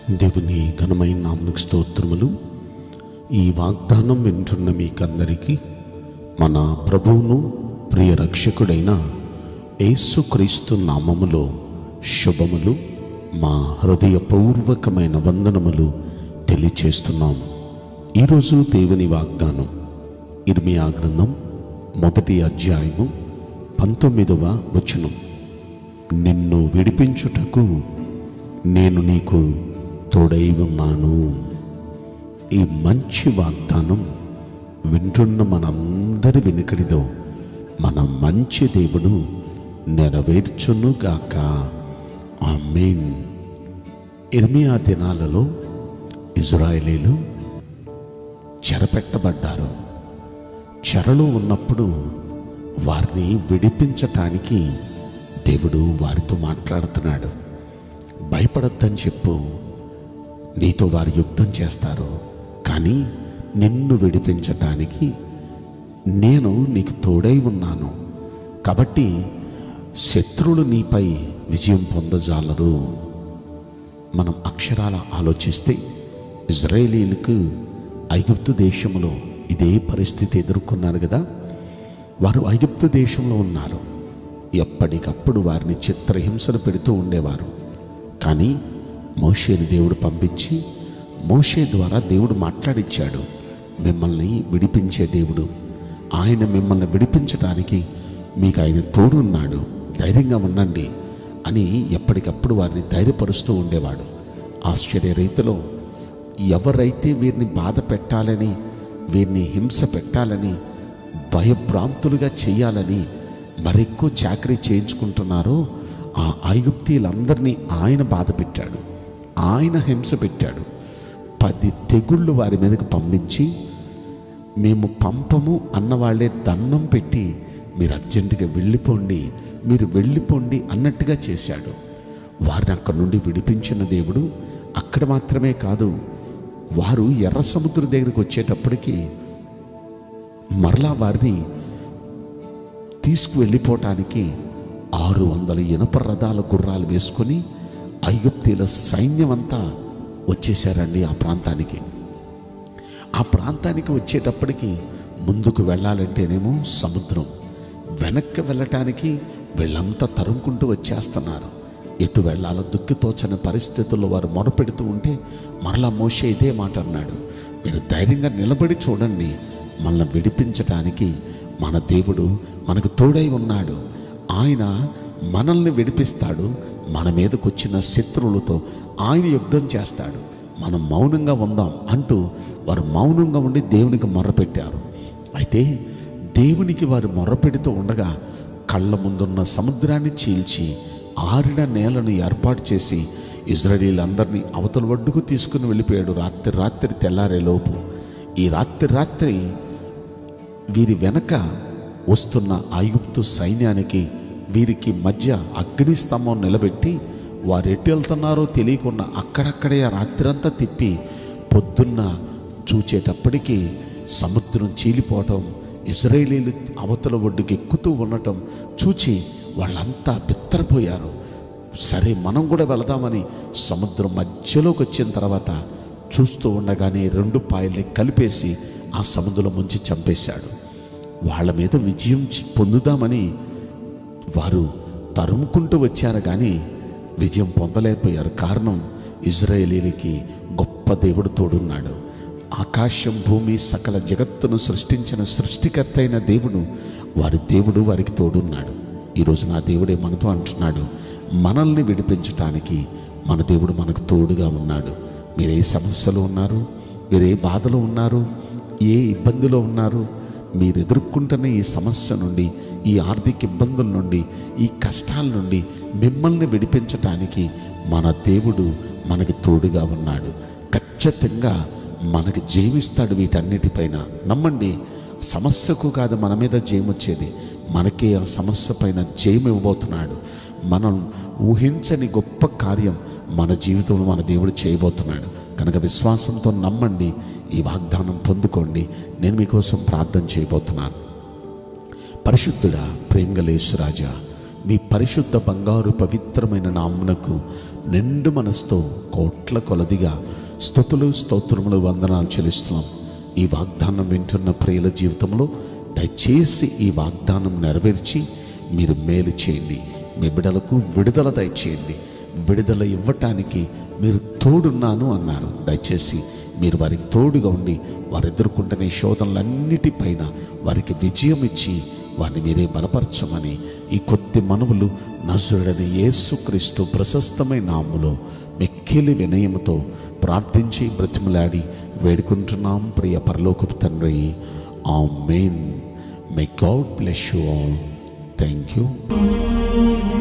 దేవుని ఘనమైన నామకు స్తోత్రములు ఈ వాగ్దానం వింటున్న మీకందరికీ మన ప్రభువును ప్రియ రక్షకుడైన యేసుక్రీస్తు నామములో శుభములు మా హృదయపూర్వకమైన వందనములు తెలియచేస్తున్నాం ఈరోజు దేవుని వాగ్దానం ఇర్మియా గ్రంథం మొదటి అధ్యాయము పంతొమ్మిదవ వచనం నిన్ను విడిపించుటకు నేను నీకు తోడై ఉన్నాను ఈ మంచి వాగ్దానం వింటున్న మనందరి వెనుకడిలో మన మంచి దేవుడు నెరవేర్చునుగాక ఆమేన్ ఇర్మియా దినాలలో ఇజ్రాయేలీలు చెరపెట్టబడ్డారు చెరలో ఉన్నప్పుడు వారిని విడిపించటానికి దేవుడు వారితో మాట్లాడుతున్నాడు భయపడొద్దని చెప్పు నీతో వారు యుద్ధం చేస్తారు కానీ నిన్ను విడిపించటానికి నేను నీకు తోడై ఉన్నాను కాబట్టి శత్రువులు నీపై విజయం పొందజాలరు మనం అక్షరాల ఆలోచిస్తే ఇజ్రాయేలీలకు ఐగుప్తు దేశంలో ఇదే పరిస్థితి ఎదుర్కొన్నారు కదా వారు ఐగుప్తు దేశంలో ఉన్నారు ఎప్పటికప్పుడు వారిని చిత్రహింసలు పెడుతూ ఉండేవారు కానీ మోషేని దేవుడు పంపించి మోషే ద్వారా దేవుడు మాట్లాడిచ్చాడు మిమ్మల్ని విడిపించే దేవుడు ఆయన మిమ్మల్ని విడిపించడానికి మీకు ఆయన తోడు ఉన్నాడు ధైర్యంగా ఉండండి అని ఎప్పటికప్పుడు వారిని ధైర్యపరుస్తూ ఉండేవాడు ఆశ్చర్య రీతిలో ఎవరైతే వీరిని బాధ పెట్టాలని వీరిని హింస పెట్టాలని భయభ్రాంతులుగా చేయాలని మరెక్కువ చాకరీ చేయించుకుంటున్నారో ఆ ఐగుప్తీలందరినీ ఆయన బాధ పెట్టాడు ఆయన హింస పెట్టాడు పది తెగుళ్ళు వారి మీదకి పంపించి మేము పంపము అన్నవాళ్లే దండం పెట్టి మీరు అర్జెంటుగా వెళ్ళిపోండి మీరు వెళ్ళిపోండి అన్నట్టుగా చేశాడు వారిని అక్కడి నుండి విడిపించిన దేవుడు అక్కడ మాత్రమే కాదు వారు ఎర్ర సముద్రం దగ్గరికి వచ్చేటప్పటికి మరలా వారిని తీసుకువెళ్ళిపోవటానికి ఆరు వందల ఇనప రథాల గుర్రాలు వేసుకొని ఐగుప్తీల సైన్యం అంతా వచ్చేసారండి ఆ ప్రాంతానికి ఆ ప్రాంతానికి వచ్చేటప్పటికి ముందుకు వెళ్ళాలంటేనేమో సముద్రం వెనక్కి వెళ్ళటానికి వీళ్ళంతా తరుముకుంటూ వచ్చేస్తున్నారు ఎటు వెళ్ళాలో దుక్కితోచని పరిస్థితుల్లో వారు మొరపెడుతూ ఉంటే మరలా మోషే ఇదే మాట అన్నాడు మీరు ధైర్యంగా నిలబడి చూడండి మనల్ని విడిపించటానికి మన దేవుడు మనకు తోడై ఉన్నాడు ఆయన మనల్ని విడిపిస్తాడు మన మీదకు వచ్చిన శత్రువులతో ఆయన యుద్ధం చేస్తాడు మనం మౌనంగా ఉందాం అంటూ వారు మౌనంగా ఉండి దేవునికి మొర్రపెట్టారు అయితే దేవునికి వారు మొర్రపెడుతూ ఉండగా కళ్ళ ముందున్న సముద్రాన్ని చీల్చి ఆరిన నేలను ఏర్పాటు చేసి ఇజ్రాయేలీలందరినీ అవతల ఒడ్డుకు తీసుకుని వెళ్ళిపోయాడు రాత్రి రాత్రి తెల్లారే లోపు ఈ రాత్రి రాత్రి వీరి వెనక వస్తున్న ఐగుప్తు సైన్యానికి వీరికి మధ్య అగ్నిస్తంభం నిలబెట్టి వారు ఎటు వెళ్తున్నారో తెలియకుండా అక్కడక్కడే ఆ రాత్రంతా తిప్పి పొద్దున్న చూచేటప్పటికి సముద్రం చీలిపోవటం ఇజ్రాయేలీలు అవతల ఒడ్డుకి ఎక్కుతూ ఉండటం చూచి వాళ్ళంతా బిత్తరపోయారు సరే మనం కూడా వెళదామని సముద్రం మధ్యలోకి వచ్చిన తర్వాత చూస్తూ ఉండగానే రెండు పాయల్ని కలిపేసి ఆ సముద్రం ముంచి చంపేశాడు వాళ్ళ మీద విజయం చి- పొందుదామని వారు తరుముకుంటూ వచ్చారు కానీ విజయం పొందలేకపోయారు కారణం ఇజ్రాయేలీలకి గొప్ప దేవుడు తోడున్నాడు ఆకాశం భూమి సకల జగత్తును సృష్టించిన సృష్టికర్త అయిన దేవుడు వారి దేవుడు వారికి తోడున్నాడు ఈరోజు నా దేవుడే మనతో అంటున్నాడు మనల్ని విడిపించటానికి మన దేవుడు మనకు తోడుగా ఉన్నాడు మీరు ఏ సమస్యలో ఉన్నారు మీరు ఏ బాధలో ఉన్నారు ఏ ఇబ్బందిలో ఉన్నారు మీరు ఎదుర్కొంటున్న ఈ సమస్య నుండి ఈ ఆర్థిక ఇబ్బందుల నుండి ఈ కష్టాల నుండి మిమ్మల్ని విడిపించటానికి మన దేవుడు మనకి తోడుగా ఉన్నాడు ఖచ్చితంగా మనకి జయమిస్తాడు వీటన్నిటిపైన నమ్మండి సమస్యకు కాదు మన మీద జయం వచ్చేది మనకే ఆ సమస్య పైన జయం ఇవ్వబోతున్నాడు మనం ఊహించని గొప్ప కార్యం మన జీవితంలో మన దేవుడు చేయబోతున్నాడు కనుక విశ్వాసంతో నమ్మండి ఈ వాగ్దానం పొందుకోండి నేను మీకోసం ప్రార్థన చేయబోతున్నాను పరిశుద్ధుడా ప్రేమగలేశ్వరాజా మీ పరిశుద్ధ బంగారు పవిత్రమైన నామునకు నిండు మనసుతో కోట్ల కొలదిగా స్థుతులు స్తోత్రములు వందనాలు చెల్లిస్తున్నాం ఈ వాగ్దానం వింటున్న ప్రియుల జీవితంలో దయచేసి ఈ వాగ్దానం నెరవేర్చి మీరు మేలు చేయండి మీ బిడలకు విడుదల దయచేయండి విడుదల ఇవ్వటానికి మీరు తోడున్నాను అన్నారు దయచేసి మీరు వారికి తోడుగా ఉండి వారు ఎదుర్కొంటున్న ఈ శోధనలన్నిటిపైన వారికి విజయం ఇచ్చి వారిని మీరే బలపరచమని ఈ కొద్ది మనవులు నజరుడని యేసుక్రీస్తు ప్రశస్తమైన నాములో మిక్కిలి వినయముతో ప్రార్థించి బ్రతిమలాడి వేడుకుంటున్నాం ప్రియ పరలోకపు తండ్రి amen may God bless you all thank you